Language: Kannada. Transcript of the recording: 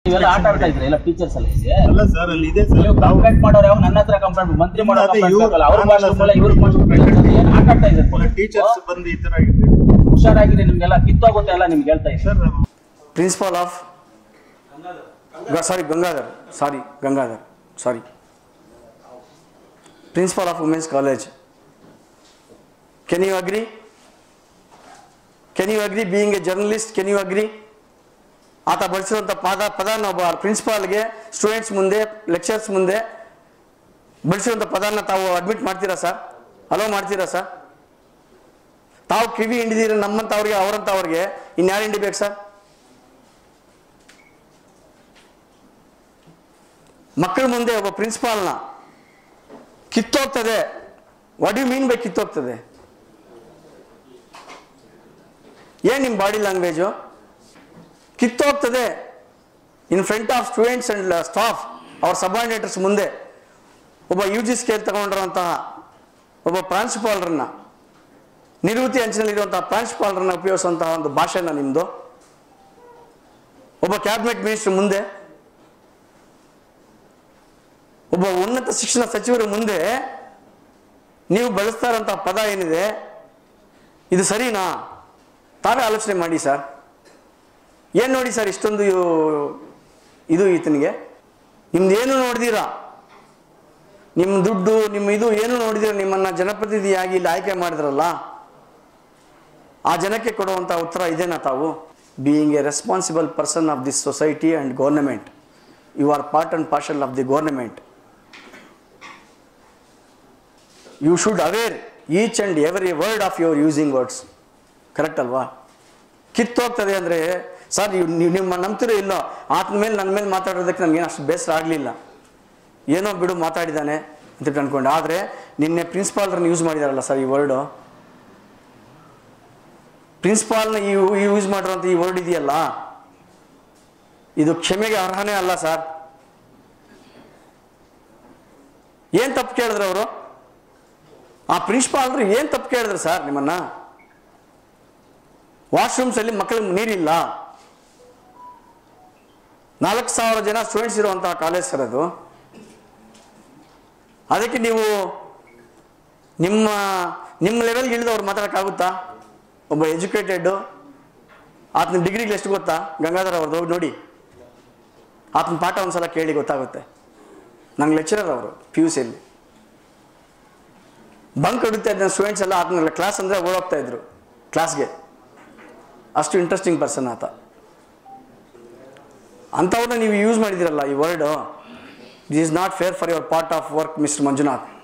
ನೀವೆಲ್ಲ ಆಟ ಆಡ್ತಾ ಇದ್ರಿ ಎಲ್ಲ ಟೀಚರ್ಸ್ ಎಲ್ಲ ಇಲ್ಲಿ ಅಲ್ಲ ಸರ್ ಅಲ್ಲಿ ಇದೆ ಸರ್ ನೀವು ಕಂಪ್ಲೇಂಟ್ ಮಾಡೋರು ಯಾವ ನನ್ನ ಹತ್ರ ಕಂಪ್ಲೇಂಟ್ ಮಂತ್ರಿ ಮಾಡೋ ಅದೇ ಕಂಪ್ಲೇಂಟ್ ಇವ್ರು- ಆಗಲ್ಲ ಅವ್ರ ನಾನಲ್ಲ ಭಾಷೆ ಸರ್. ಇವ್ರ ಭಾಷೆ ಏನ್ ಆಟ ಆಡ್ತಾ ಇದ್ದಾರೆ ಟೀಚರ್ಸ್ ಬಂದು ಈ ತರ ಆಗಿದೆ ಹುಷಾರಾಗಿರಿ ನಿಮ್ಗೆಲ್ಲ ಕಿತ್ತೋಗುತ್ತೆ ಎಲ್ಲ ನಿಮ್ಗೆ ಹೇಳ್ತಾ ಇದ್ದಾರೆ sir principal of sorry Gangadhar sorry Gangadhar sorry principal of women's college can you agree can you agree being a journalist can you agree ಆತ ಬಳಸಿರುವಂಥ ಪದ ಪದನ ಒಬ್ಬ ಪ್ರಿನ್ಸಿಪಾಲ್ಗೆ ಸ್ಟೂಡೆಂಟ್ಸ್ ಮುಂದೆ ಲೆಕ್ಚರ್ಸ್ ಮುಂದೆ ಬಳಸಿರುವಂಥ ಪದನ ತಾವು ಅಡ್ಮಿಟ್ ಮಾಡ್ತೀರಾ ಸರ್ ಅಲೋ ಮಾಡ್ತೀರಾ ಸರ್ ತಾವು ಕಿವಿ ಹಿಂಡಿದಿರ ನಮ್ಮಂಥವ್ರಿಗೆ ಅವರಂಥವ್ರಿಗೆ ಇನ್ಯಾರು ಹಿಂಡಿಬೇಕು ಸರ್ ಮಕ್ಕಳ ಮುಂದೆ ಒಬ್ಬ ಪ್ರಿನ್ಸಿಪಾಲ್ನ ಕಿತ್ತೋಗ್ತದೆ ವಾಟ್ ಯು ಮೀನ್ ಬೈ ಕಿತ್ತೋಗ್ತದೆ ಏನ್ ನಿಮ್ಮ ಬಾಡಿ ಲ್ಯಾಂಗ್ವೇಜು ಕಿತ್ತೋಗ್ತದೆ in front of students and staff ಅವ್ರ ಸಬಾರ್ಡಿನೇಟರ್ಸ್ ಮುಂದೆ ಒಬ್ಬ ಯು ಜಿ ಸ್ಕೇಲ್ ತಗೊಂಡಿರುವಂತಹ ಒಬ್ಬ ಪ್ರಾಂಶುಪಾಲರನ್ನ ನಿವೃತ್ತಿ ಅಂಚಿನಲ್ಲಿರುವಂತಹ ಪ್ರಾಂಶುಪಾಲರನ್ನ ಉಪಯೋಗಿಸುವಂತಹ ಒಂದು ಭಾಷೆನ ನಿಮ್ಮದು ಒಬ್ಬ ಕ್ಯಾಬಿನೆಟ್ ಮಿನಿಸ್ಟರ್ ಮುಂದೆ ಒಬ್ಬ ಉನ್ನತ ಶಿಕ್ಷಣ ಸಚಿವರ ಮುಂದೆ ನೀವು ಬಳಸ್ತಾ ಇರೋಂಥ ಪದ ಏನಿದೆ ಇದು ಸರಿನಾ ತಾವೇ ಆಲೋಚನೆ ಮಾಡಿ ಸರ್ ಏನು ನೋಡಿ ಸರ್ ಇಷ್ಟೊಂದು ಇವು- ಇದು ಈತನಿಗೆ ನಿಮ್ದು ಏನು ನೋಡಿದೀರಾ ನಿಮ್ಮ ದುಡ್ಡು ನಿಮ್ಮ ಇದು ಏನು ನೋಡಿದಿರ ನಿಮ್ಮನ್ನ ಜನಪ್ರತಿನಿಧಿಯಾಗಿ ಇಲ್ಲಿ ಆಯ್ಕೆ ಮಾಡಿದ್ರಲ್ಲ ಆ ಜನಕ್ಕೆ ಕೊಡುವಂಥ ಉತ್ತರ ಇದೇನಾ ತಾವು being a responsible person of this society and government you are part and parcel of the government you should aware each and every word of your using words correct ಅಲ್ವಾ ಕಿತ್ತೋಗ್ತದೆ ಅಂದರೆ ಸರ್ ನೀವು ನೀವು ನಿಮ್ಮ ನಂಬ್ತಿರೋ ಇಲ್ಲೋ ಆತನ ಮೇಲೆ ನನ್ನ ಮೇಲೆ ಮಾತಾಡೋದಕ್ಕೆ ನನಗೇನು ಅಷ್ಟು ಬೇಸರ ಆಗಲಿಲ್ಲ ಏನೋ ಬಿಡು ಮಾತಾಡಿದ್ದಾನೆ ಅಂತ ಅನ್ಕೊಂಡೆ ಆದರೆ ನಿನ್ನೆ ಪ್ರಿನ್ಸಿಪಾಲ್ರನ್ನ ಯೂಸ್ ಮಾಡಿದಾರಲ್ಲ ಸರ್ ಈ ವರ್ಡು ಪ್ರಿನ್ಸಿಪಾಲ್ನ ಈ ಯೂಸ್ ಮಾಡಿರೋಂಥ ಈ ವರ್ಡ್ ಇದೆಯಲ್ಲ ಇದು ಕ್ಷಮೆಗೆ ಅರ್ಹನೇ ಅಲ್ಲ ಸರ್ ಏನು ತಪ್ಪು ಕೇಳಿದ್ರು ಅವರು ಆ ಪ್ರಿನ್ಸಿಪಾಲ್ರು ಏನು ತಪ್ಪು ಕೇಳಿದ್ರು ಸರ್ ನಿಮ್ಮನ್ನ ವಾಶ್ರೂಮ್ಸಲ್ಲಿ ಮಕ್ಕಳಿಗೆ ನೀರಿಲ್ಲ ನಾಲ್ಕು ಸಾವಿರ ಜನ ಸ್ಟೂಡೆಂಟ್ಸ್ ಇರುವಂತಹ ಕಾಲೇಜ್ ಸರ್ ಅದು ಅದಕ್ಕೆ ನೀವು ನಿಮ್ಮ ನಿಮ್ಮ ಲೆವೆಲ್ಗೆ ಇಳಿದವ್ರು ಮಾತಾಡೋಕ್ಕಾಗುತ್ತಾ ಒಬ್ಬ ಎಜುಕೇಟೆಡ್ಡು ಆತನ ಡಿಗ್ರಿಗೆ ಎಷ್ಟು ಗೊತ್ತಾ ಗಂಗಾಧರ್ ಅವ್ರದ್ದು ಹೋಗಿ ನೋಡಿ ಆತನ ಪಾಠ ಒಂದ್ಸಲ ಕೇಳಿ ಗೊತ್ತಾಗುತ್ತೆ ನಂಗೆ ಲೆಕ್ಚರರ್ ಅವರು ಪಿ ಯು ಸಿಯಲ್ಲಿ ಬಂಕ್ ಹೊಡಿತಾ ಇದ್ದ ಸ್ಟೂಡೆಂಟ್ಸ್ ಎಲ್ಲ ಆತನ ಕ್ಲಾಸ್ ಅಂದರೆ ಓಡೋಗ್ತಾ ಇದ್ರು ಕ್ಲಾಸ್ಗೆ ಅಷ್ಟು ಇಂಟ್ರೆಸ್ಟಿಂಗ್ ಪರ್ಸನ್ ಆತ ಅಂಥವ್ರನ್ನ ನೀವು ಯೂಸ್ ಮಾಡಿದಿರಲ್ಲ ಈ word this is not fair for your part of work mister Manjunath